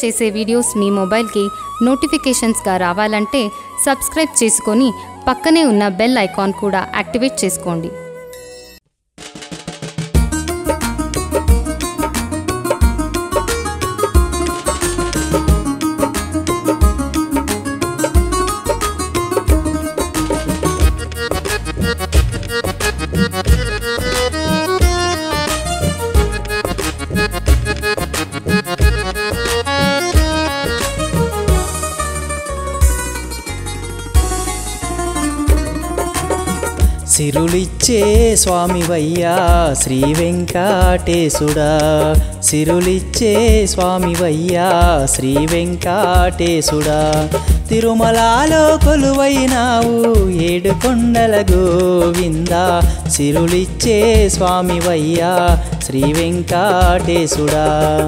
చేసే వీడియోస్ మీ మొబైల్కి నోటిఫికేషన్స్గా రావాలంటే సబ్స్క్రైబ్ చేసుకొని పక్కనే ఉన్న బెల్ ఐకాన్ కూడా యాక్టివేట్ చేసుకోండి సిరులిచ్చే స్వామివయ్యా శ్రీ వెంకటేశుడా సిరులిచ్చే స్వామివయ్యా శ్రీ వెంకటేశుడా తిరుమలలో కొలువైనావు ఏడు కొండల గోవింద సిరులిచ్చే స్వామివయ్యా శ్రీ వెంకటేశుడా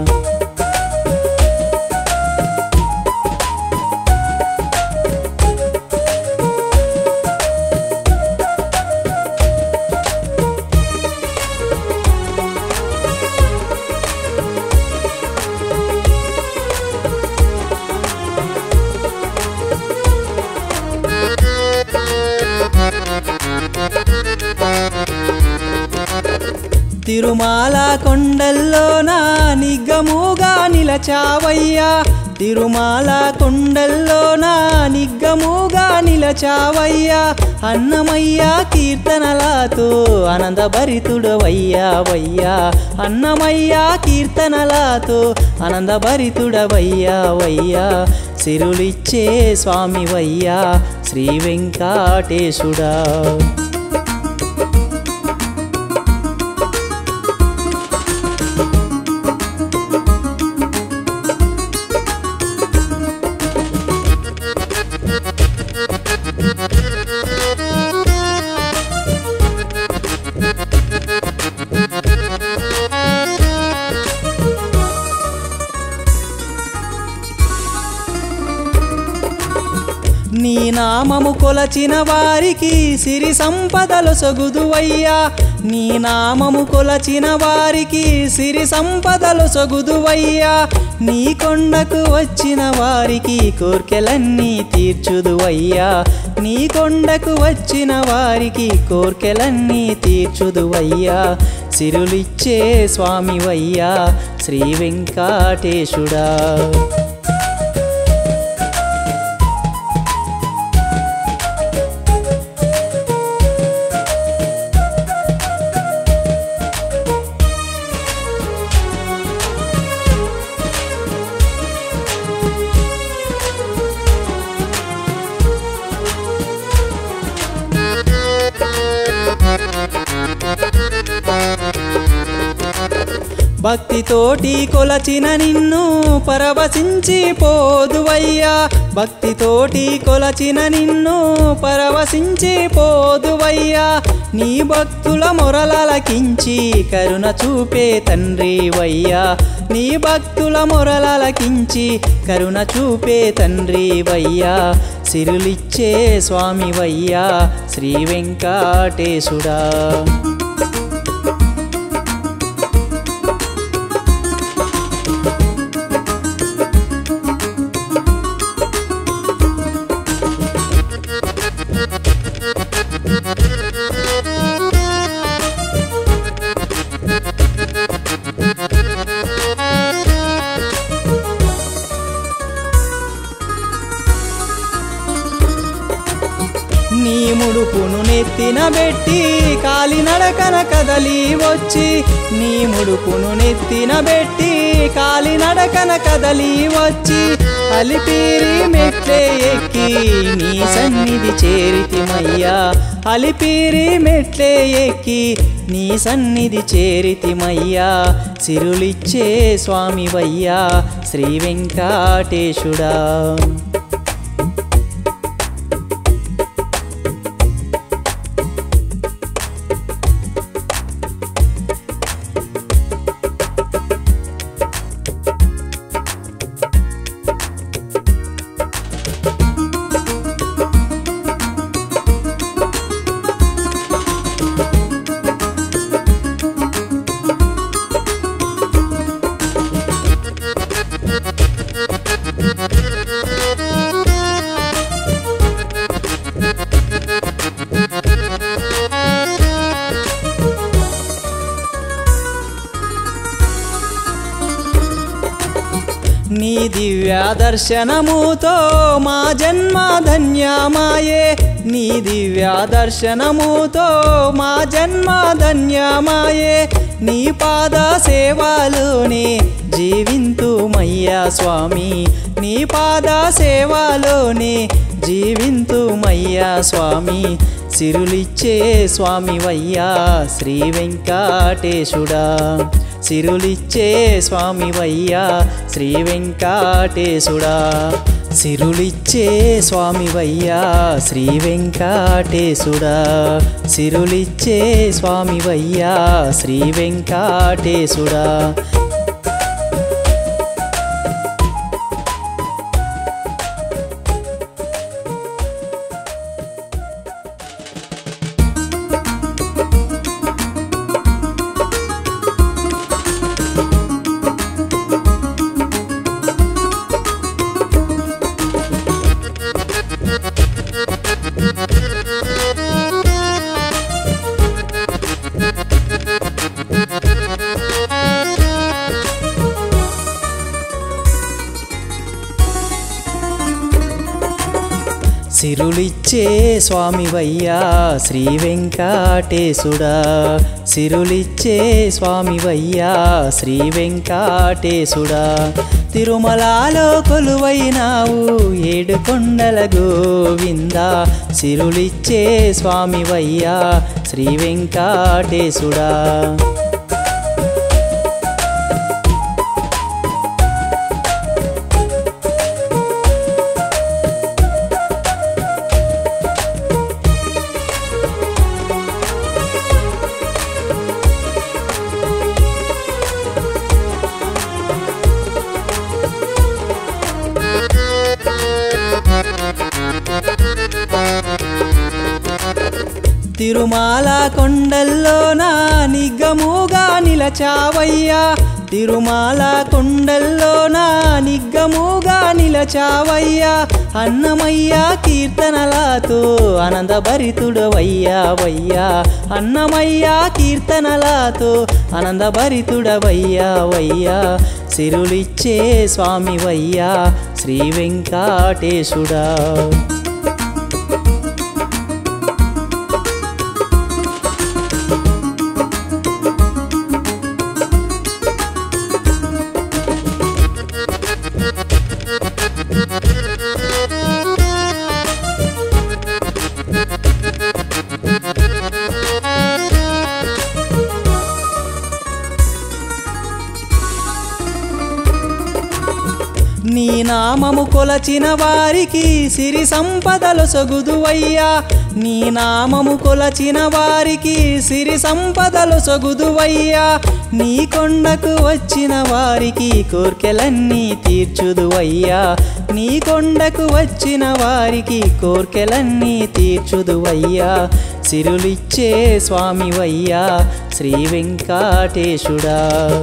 తిరుమాల కొండల్లోన నిగ్గముగా నిలచావయ్యా తిరుమాల కొండల్లోన నిగ్గముగా నిలచావయ్యా అన్నమయ్య కీర్తనలతో ఆనందభరితుడవయ్యా వయ్యా అన్నమయ్య కీర్తనలతో ఆనందభరితుడవయ్యా వయ్యా సిరులిచ్చే స్వామివయ్యా శ్రీ వెంకటేశుడా నీ నామము కొలచిన వారికి సిరి సంపదలు సొగుదువయ్యా నీ నామము కొలచిన వారికి సిరి సంపదలు సొగుదువయ్యా నీ కొండకు వచ్చిన వారికి కోర్కెలన్నీ తీర్చుదువయ్యా నీ కొండకు వచ్చిన వారికి కోర్కెలన్నీ తీర్చుదువయ్యా సిరులిచ్చే స్వామివయ్యా శ్రీ వెంకటేశుడా భక్తితోటి కొలచిన నిన్ను పరవశించి పోదువయ్యా భక్తితోటి కొలచిన నిన్ను పరవశించి పోదువయ్యా నీ భక్తుల మొరలలకించి కరుణ చూపే తండ్రి వయ్యా నీ భక్తుల మొరలలకించి కరుణ చూపే తండ్రి వయ్యా సిరులిచ్చే స్వామి వయ్యా శ్రీ వెంకటేశుడా నీ ముడుపును నెత్తిన పెట్టి కాలినడకన కదలి వచ్చి నీ ముడుపును నెత్తిన పెట్టి కాలినడకన కదలి వచ్చి అలిపిరి మెట్లే ఎక్కి నీ సన్నిధి చేరితిమయ్యా అలిపిరి మెట్లే ఎక్కి నీ సన్నిధి చేరితిమయ్యా సిరులిచ్చే స్వామివయ్యా శ్రీ వెంకటేశుడా దివ్య దర్శనముతో మా జన్మ ధన్యమాయే నీ దివ్య దర్శనముతో మా జన్మ ధన్యమాయే నీ పాద సేవలోనే జీవింతుమయ్యా స్వామి నీ పాద సేవలోనే జీవింతుమయ్యా స్వామి సిరులిచ్చే స్వామివయ్యా శ్రీ వెంకటేశుడా సిరులిచ్చే స్వామివయ్యా శ్రీ వెంకటేశుడా సిరులిచ్చే స్వామివయ్యా శ్రీ వెంకటేశుడా సిరులిచ్చే స్వామివయ్యా శ్రీ వెంకటేశుడా సిరులిచ్చే స్వామివయ్యా శ్రీ వెంకటేశుడా సిరులిచ్చే స్వామివయ్యా శ్రీ వెంకటేశుడా తిరుమలలో కొలువైనావు ఏడు కొండల గోవింద సిరులిచ్చే స్వామివయ్యా శ్రీ వెంకటేశుడా తిరుమాల కొండల్లోన నిగ్గముగా నిలచావయ్యా తిరుమాల కొండల్లోన నిగ్గముగా నిలచావయ్యా అన్నమయ్య కీర్తనలతో ఆనందభరితుడవయ్యా వయ్యా అన్నమయ్య కీర్తనలతో ఆనందభరితుడవయ్యా వయ్యా సిరులిచ్చే స్వామివయ్యా శ్రీ వెంకటేశుడా నీ నామము కొలచిన వారికి సిరి సంపదలు సొగుదువయ్యా నీ నామము కొలచిన వారికి సిరి సంపదలు సొగుదువయ్యా నీ కొండకు వచ్చిన వారికి కోర్కెలన్నీ తీర్చుదువయ్యా నీ కొండకు వచ్చిన వారికి కోర్కెలన్నీ తీర్చుదువయ్యా సిరులిచ్చే స్వామివయ్యా శ్రీ వెంకటేశుడా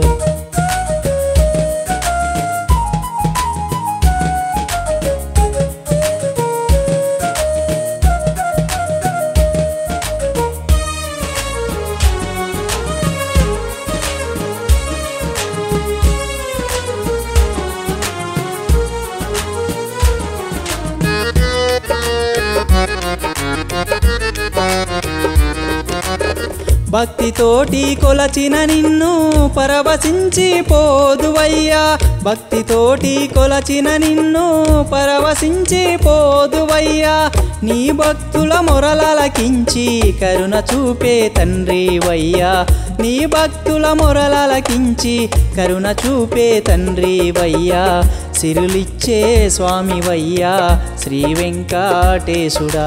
భక్తితోటి కొలచిన నిన్ను పరవశించి పోదువయ్యా భక్తితోటి కొలచిన నిన్ను పరవశించి పోదువయ్యా నీ భక్తుల మొరలలకించి కరుణ చూపే తండ్రి వయ్యా నీ భక్తుల మొరలలకించి కరుణ చూపే తండ్రి వయ్యా సిరులిచ్చే స్వామి వయ్యా శ్రీ వెంకటేశుడా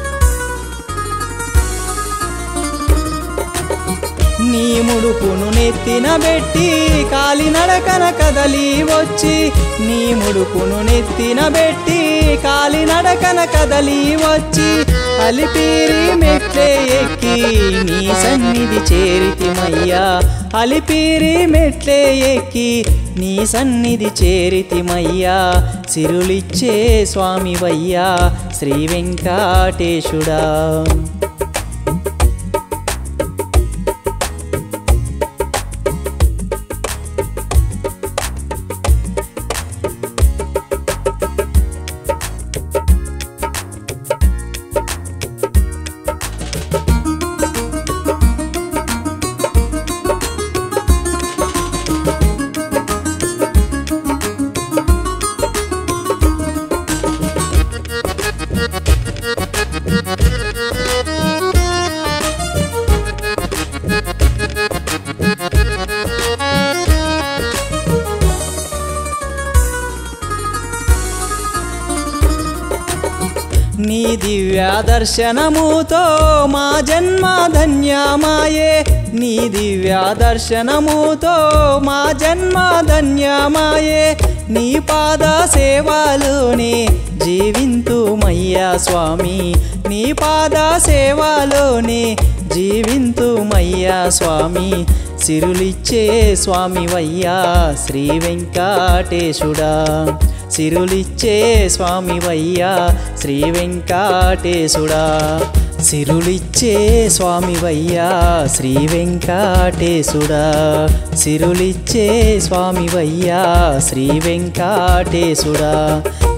నీ ముడుపును నెత్తి నెత్తిన పెట్టి కాలినడకన కదలి వచ్చి నీ ముడుపును నెత్తిన పెట్టి కాలినడకన కదలి వచ్చి అలిపిరి మెట్లే ఎక్కి నీ సన్నిధి చేరితిమయ్యా అలిపిరి మెట్లే ఎక్కి నీ సన్నిధి చేరితిమయ్యా సిరులిచ్చే స్వామివయ్యా శ్రీ వెంకటేశుడా నీ దివ్య దర్శనముతో మా జన్మ ధన్యమాయే నీ దివ్య దర్శనముతో మా జన్మ ధన్యమాయే నీ పాద సేవలోనే జీవింతుమయ్యా స్వామి నీ పాద సేవలోనే జీవింతుమయ్యా స్వామి సిరులిచ్చే స్వామివయ్యా శ్రీ వెంకటేశుడా సిరులిచ్చే స్వామివయ్యా శ్రీ వెంకటేశుడా సిరులిచ్చే స్వామివయ్యా శ్రీ వెంకటేశుడా సిరులిచ్చే స్వామివయ్యా శ్రీ వెంకటేశుడా